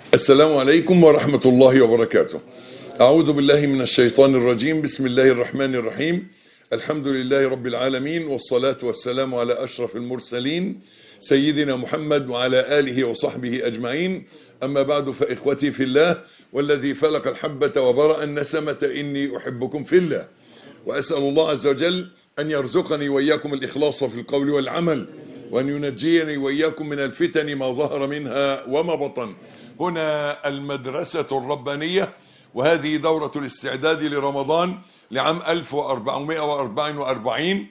السلام عليكم ورحمة الله وبركاته أعوذ بالله من الشيطان الرجيم بسم الله الرحمن الرحيم الحمد لله رب العالمين والصلاة والسلام على أشرف المرسلين سيدنا محمد وعلى آله وصحبه أجمعين أما بعد فإخوتي في الله والذي فلق الحبة وبرأ النسمة إني أحبكم في الله وأسأل الله عز وجل أن يرزقني وإياكم الإخلاص في القول والعمل وأن ينجيني وإياكم من الفتن ما ظهر منها وما بطن هنا المدرسة الربانية وهذه دورة الاستعداد لرمضان لعام 1444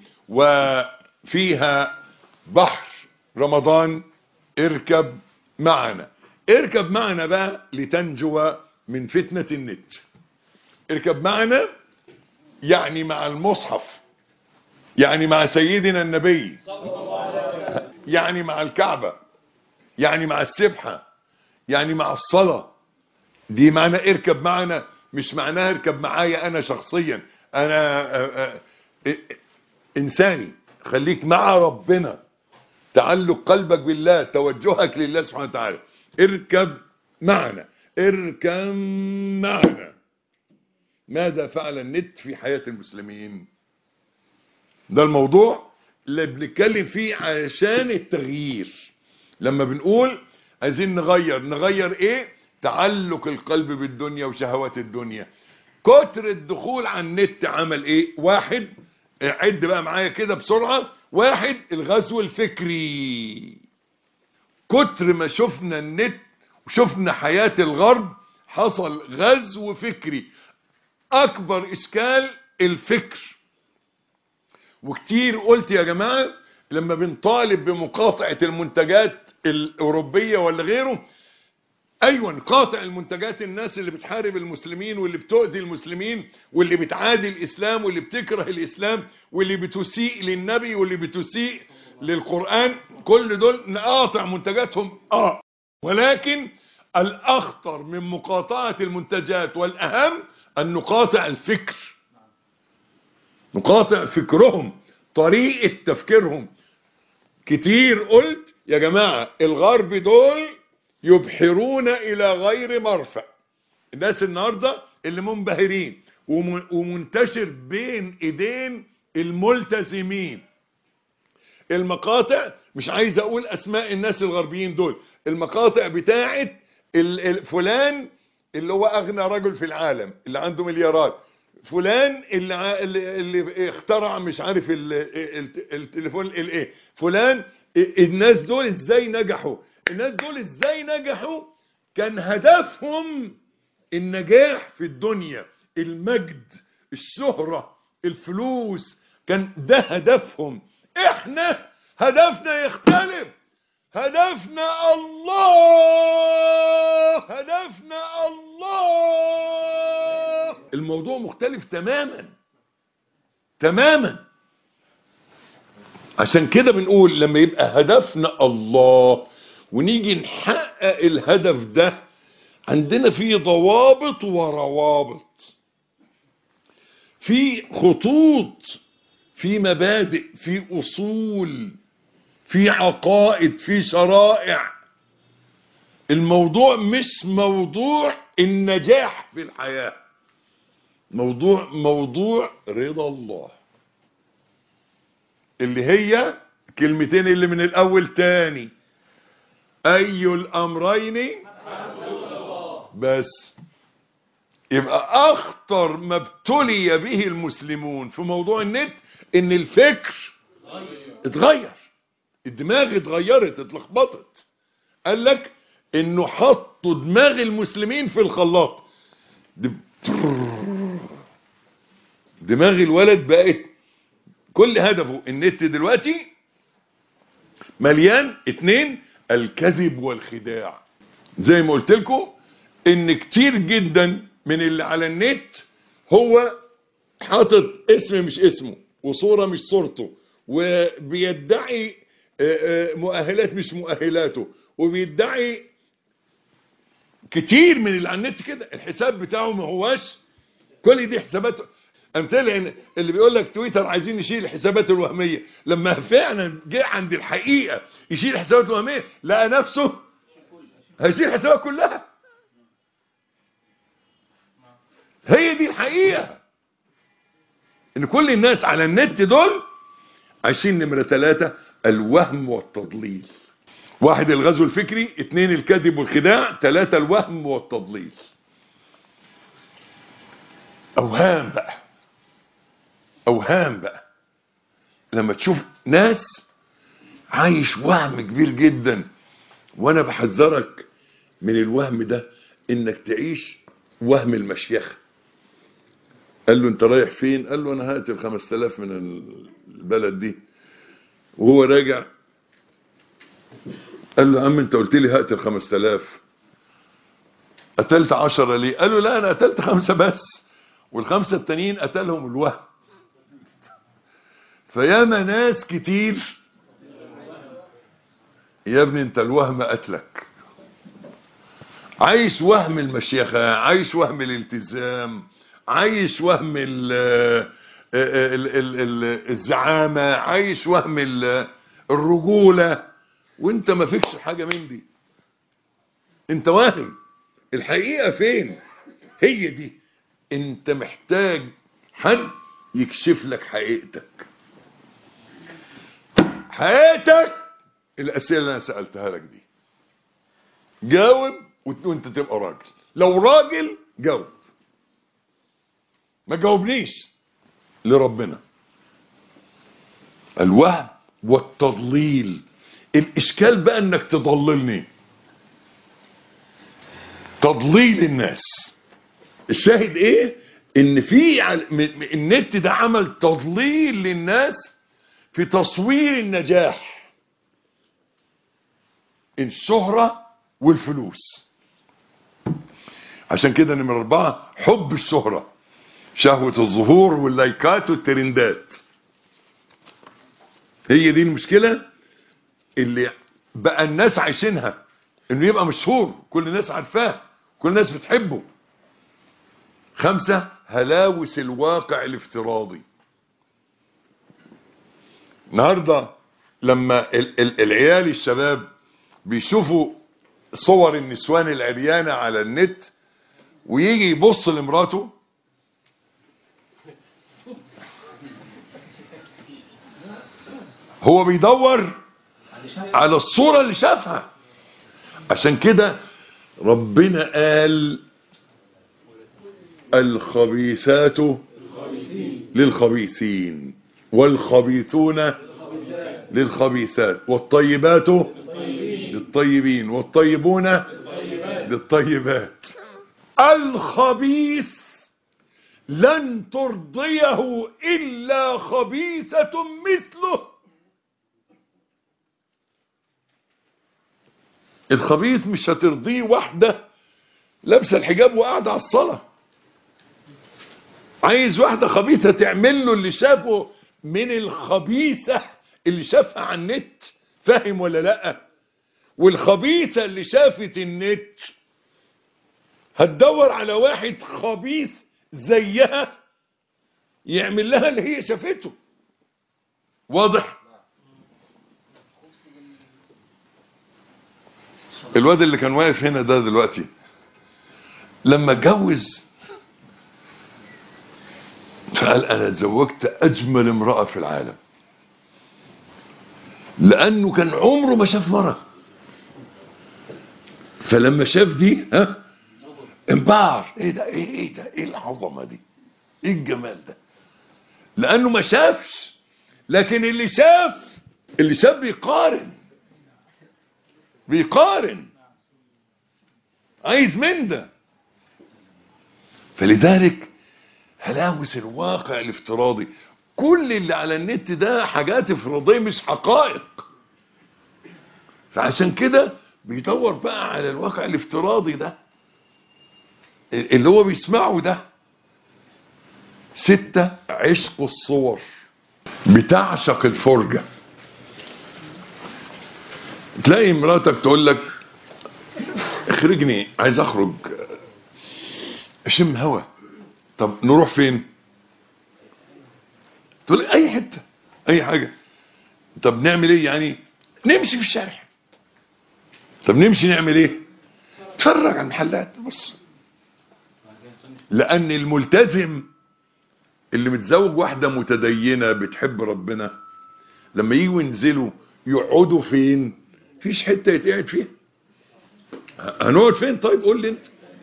وفيها بحر رمضان اركب معنا اركب معنا بقى لتنجو من فتنة النت اركب معنا يعني مع المصحف يعني مع سيدنا النبي يعني مع الكعبة يعني مع السبحة يعني مع الصلاة دي معنى اركب معنا مش معناها اركب معايا انا شخصيا انا آآ آآ انساني خليك مع ربنا تعلق قلبك بالله توجهك لله سبحانه وتعالى اركب معنا اركب معنا ماذا فعل النت في حياة المسلمين ده الموضوع اللي بنتكلم فيه علشان التغيير لما بنقول عايزين نغير نغير ايه تعلق القلب بالدنيا وشهوات الدنيا كتر الدخول على النت عمل ايه واحد عد بقى معايا كده بسرعة واحد الغزو الفكري كتر ما شفنا النت وشفنا حياة الغرب حصل غزو فكري اكبر اشكال الفكر وكتير قلت يا جماعة لما بنطالب بمقاطعة المنتجات الأوروبية ولا غيره أيوة نقاطع المنتجات الناس اللي بتحارب المسلمين واللي بتؤذي المسلمين واللي بتعادي الإسلام واللي بتكره الإسلام واللي بتسيء للنبي واللي بتسيء للقرآن كل دول نقاطع منتجاتهم آه ولكن الأخطر من مقاطعة المنتجات والأهم أن نقاطع الفكر نقاطع فكرهم طريقة تفكيرهم كتير قلت يا جماعة الغرب دول يبحرون إلى غير مرفع الناس النهاردة اللي منبهرين ومنتشر بين ايدين الملتزمين المقاطع مش عايز اقول اسماء الناس الغربيين دول المقاطع بتاعت فلان اللي هو اغنى رجل في العالم اللي عنده مليارات فلان اللي اللي اخترع مش عارف التليفون الايه فلان الناس دول ازاي نجحوا الناس دول ازاي نجحوا كان هدفهم النجاح في الدنيا المجد الشهرة الفلوس كان ده هدفهم احنا هدفنا يختلف هدفنا الله هدفنا الله الموضوع مختلف تماما تماما عشان كده بنقول لما يبقى هدفنا الله ونيجي نحقق الهدف ده عندنا في ضوابط وروابط في خطوط في مبادئ في أصول في عقائد في شرائع الموضوع مش موضوع النجاح في الحياة موضوع موضوع رضا الله اللي هي كلمتين اللي من الأول تاني أي الأمرين بس يبقى أخطر ما ابتلي به المسلمون في موضوع النت إن الفكر اتغير الدماغ اتغيرت اتلخبطت قال لك إنه حطوا دماغ المسلمين في الخلاط دماغ الولد بقت كل هدفه النت دلوقتي مليان اتنين الكذب والخداع زي ما قلت لكم ان كتير جدا من اللي على النت هو حاطط اسم مش اسمه وصورة مش صورته وبيدعي مؤهلات مش مؤهلاته وبيدعي كتير من اللي على النت كده الحساب بتاعه ما هواش كل دي حسابات امثله اللي بيقول لك تويتر عايزين نشيل الحسابات الوهميه لما فعلا جه عند الحقيقه يشيل الحسابات الوهميه لقى نفسه هيشيل الحسابات كلها هي دي الحقيقة ان كل الناس على النت دول عايشين نمرة ثلاثة الوهم والتضليل واحد الغزو الفكري اتنين الكذب والخداع ثلاثة الوهم والتضليل اوهام بقى اوهام بقى لما تشوف ناس عايش وهم كبير جدا وانا بحذرك من الوهم ده انك تعيش وهم المشيخة قال له انت رايح فين قال له انا هقتل 5000 من البلد دي وهو راجع قال له يا عم انت قلت لي هقتل 5000 قتلت 10 ليه قال له لا انا قتلت خمسة بس والخمسة التانيين قتلهم الوهم فياما ناس كتير يا ابني انت الوهم قتلك عايش وهم المشيخة عايش وهم الالتزام عايش وهم ال ال ال ال الزعامة عايش وهم ال الرجولة وانت ما فيكش حاجة من دي انت واهم الحقيقة فين هي دي انت محتاج حد يكشف لك حقيقتك حقيقتك الاسئله اللي انا سالتها لك دي جاوب وانت تبقى راجل لو راجل جاوب ما جاوبنيش لربنا الوهم والتضليل الاشكال بقى انك تضللني تضليل الناس الشاهد ايه ان في النت ده عمل تضليل للناس في تصوير النجاح الشهرة والفلوس عشان كده نمرة أربعة حب الشهرة شهوة الظهور واللايكات والترندات هي دي المشكلة اللي بقى الناس عايشينها انه يبقى مشهور كل الناس عارفاه كل الناس بتحبه خمسة هلاوس الواقع الافتراضي النهاردة لما ال ال العيال الشباب بيشوفوا صور النسوان العريانة على النت ويجي يبص لمراته هو بيدور على الصورة اللي شافها عشان كده ربنا قال الخبيثات للخبيثين والخبيثون للخبيثات والطيبات للطيبين والطيبون للطيبات الخبيث لن ترضيه إلا خبيثة مثله الخبيث مش هترضيه واحدة لابسه الحجاب وقاعدة على الصلاة عايز واحدة خبيثة تعمل له اللي شافه من الخبيثة اللي شافها على النت فاهم ولا لا والخبيثة اللي شافت النت هتدور على واحد خبيث زيها يعمل لها اللي هي شافته واضح الواد اللي كان واقف هنا ده دلوقتي لما اتجوز فقال انا اتزوجت اجمل امرأة في العالم لانه كان عمره ما شاف مرة فلما شاف دي ها انبهر ايه ده ايه ايه ده ايه العظمة دي ايه الجمال ده لانه ما شافش لكن اللي شاف اللي شاف بيقارن بيقارن عايز من ده فلذلك هلاوس الواقع الافتراضي كل اللي على النت ده حاجات افتراضيه مش حقائق فعشان كده بيدور بقى على الواقع الافتراضي ده اللي هو بيسمعه ده ستة عشق الصور بتعشق الفرجة تلاقي مراتك تقول لك اخرجني عايز اخرج اشم هوا طب نروح فين تقول اي حتة اي حاجة طب نعمل ايه يعني نمشي في الشارع طب نمشي نعمل ايه نتفرج على المحلات بص لان الملتزم اللي متزوج واحدة متدينة بتحب ربنا لما يجوا ينزلوا يقعدوا فين فيش حتة يتقعد فيها هنقعد فين طيب قول لي انت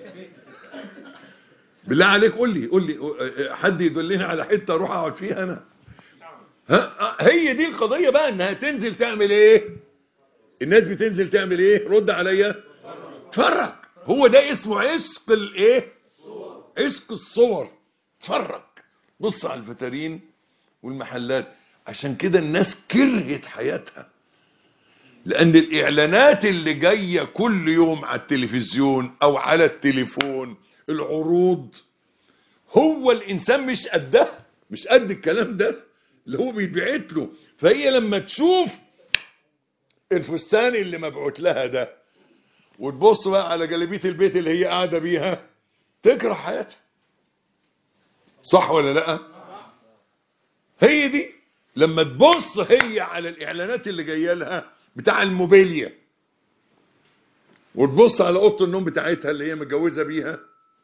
بالله عليك قول لي قول لي حد يدلني على حتة اروح اقعد فيها انا ها هي دي القضية بقى انها تنزل تعمل ايه الناس بتنزل تعمل ايه رد عليا اتفرج هو ده اسمه عشق الايه عشق الصور اتفرج بص على الفترين والمحلات عشان كده الناس كرهت حياتها لان الاعلانات اللي جايه كل يوم على التلفزيون او على التليفون العروض هو الانسان مش قدها مش قد الكلام ده اللي هو بيتبعت له فهي لما تشوف الفستان اللي مبعوت لها ده وتبص بقى على جلابيه البيت اللي هي قاعده بيها تكره حياتها صح ولا لا هي دي لما تبص هي على الاعلانات اللي جايه لها بتاع الموبيليا وتبص على اوضه النوم بتاعتها اللي هي متجوزه بيها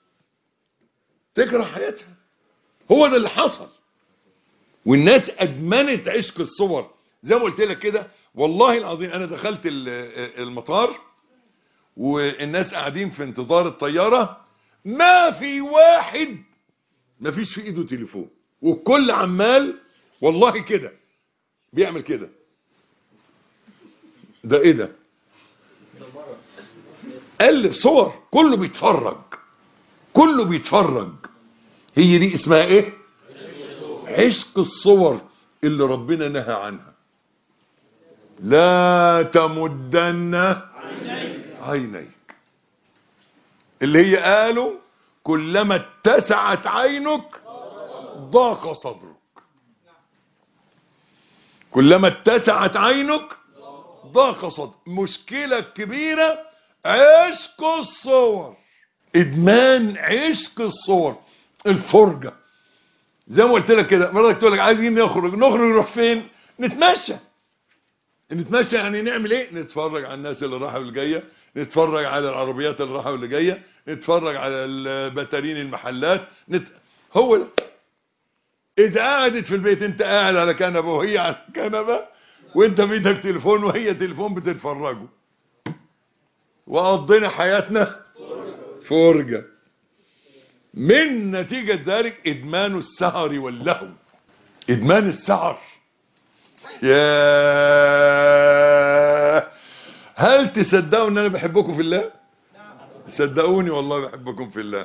تكره حياتها هو ده اللي حصل والناس ادمنت عشق الصور زي ما قلت لك كده والله العظيم انا دخلت المطار والناس قاعدين في انتظار الطياره ما في واحد ما فيش في ايده تليفون والكل عمال والله كده بيعمل كده ده ايه ده قلب صور كله بيتفرج كله بيتفرج هي دي اسمها ايه عشق الصور اللي ربنا نهى عنها لا تمدن عينيك اللي هي قالوا كلما اتسعت عينك ضاق صدرك كلما اتسعت عينك ضاق صدرك مشكلة كبيرة عشق الصور ادمان عشق الصور الفرجة زي ما قلت لك كده مرة تقول لك عايزين نخرج نخرج نروح فين نتمشى نتمشى يعني نعمل ايه نتفرج على الناس اللي راحوا واللي جايه نتفرج على العربيات اللي راحوا واللي جايه نتفرج على البتارين المحلات نت... هو ده اذا قعدت في البيت انت قاعد على كنبه وهي على كنبه وانت بيدك تليفون وهي تليفون بتتفرجوا وقضينا حياتنا فرجه من نتيجه ذلك ادمان السهر واللهو ادمان السهر يا هل تصدقوا ان انا بحبكم في الله صدقوني والله بحبكم في الله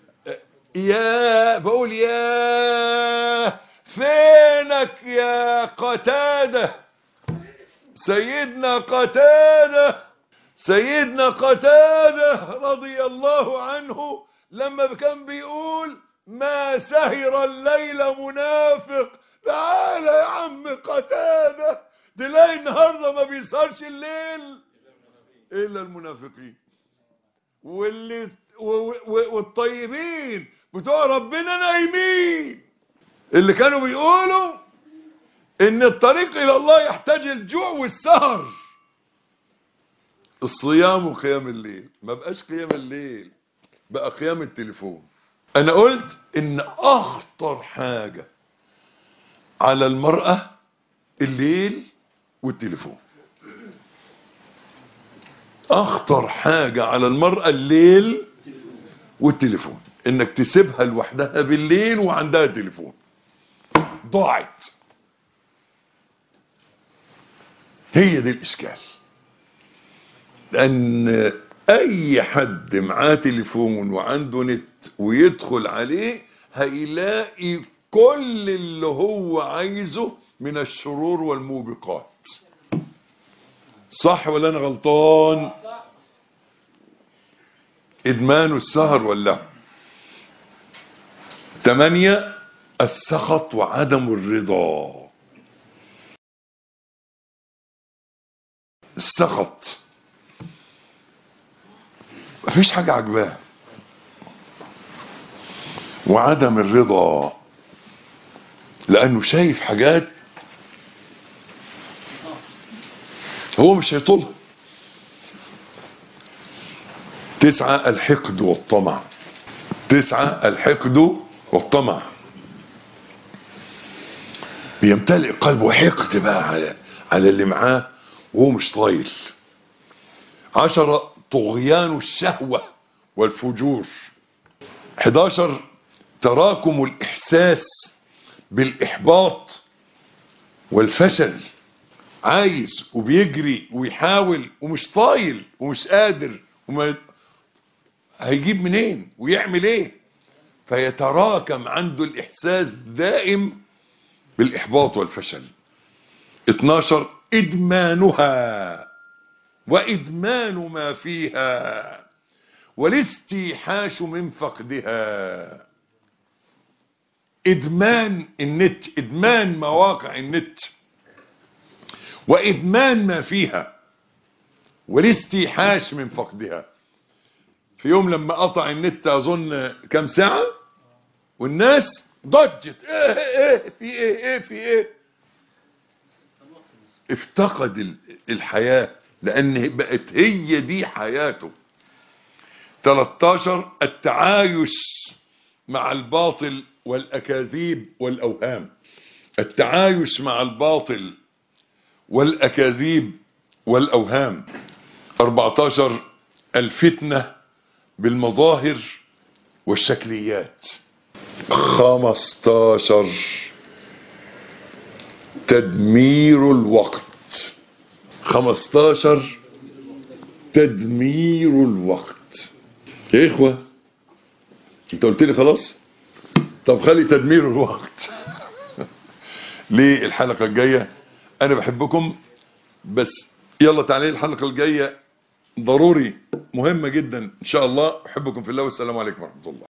يا بقول يا فينك يا قتادة سيدنا قتادة سيدنا قتادة رضي الله عنه لما كان بيقول ما سهر الليل منافق تعالى يا عم قتادة تلاقي النهاردة ما بيسهرش الليل إلا المنافقين واللي والطيبين بتوع ربنا نايمين اللي كانوا بيقولوا ان الطريق الى الله يحتاج الجوع والسهر الصيام وقيام الليل ما بقاش قيام الليل بقى قيام التليفون انا قلت ان اخطر حاجة على المرأة الليل والتليفون اخطر حاجة على المرأة الليل والتليفون انك تسيبها لوحدها بالليل وعندها تليفون ضاعت هي دي الاشكال لان اي حد معاه تليفون وعنده نت ويدخل عليه هيلاقي كل اللي هو عايزه من الشرور والموبقات صح ولا انا غلطان ادمان السهر ولا ثمانية السخط وعدم الرضا السخط مفيش حاجة عجباه وعدم الرضا لانه شايف حاجات هو مش هيطولها تسعة الحقد والطمع تسعة الحقد والطمع بيمتلئ قلبه حقد بقى على على اللي معاه وهو مش طايل عشرة طغيان الشهوة والفجور 11 تراكم الإحساس بالإحباط والفشل عايز وبيجري ويحاول ومش طايل ومش قادر وما هيجيب منين ويعمل ايه فيتراكم عنده الإحساس دائم بالإحباط والفشل 12 إدمانها وإدمان ما فيها والاستيحاش من فقدها إدمان النت إدمان مواقع النت وإدمان ما فيها والاستيحاش من فقدها في يوم لما قطع النت أظن كم ساعة والناس ضجت ايه ايه في ايه ايه في ايه افتقد ال- الحياة لان بقت هي دي حياته 13 التعايش مع الباطل والاكاذيب والاوهام التعايش مع الباطل والاكاذيب والاوهام 14 الفتنة بالمظاهر والشكليات 15 تدمير الوقت 15 تدمير الوقت يا إخوة انت قلت لي خلاص طب خلي تدمير الوقت للحلقة الجاية انا بحبكم بس يلا تعالي الحلقة الجاية ضروري مهمة جدا ان شاء الله احبكم في الله والسلام عليكم ورحمة الله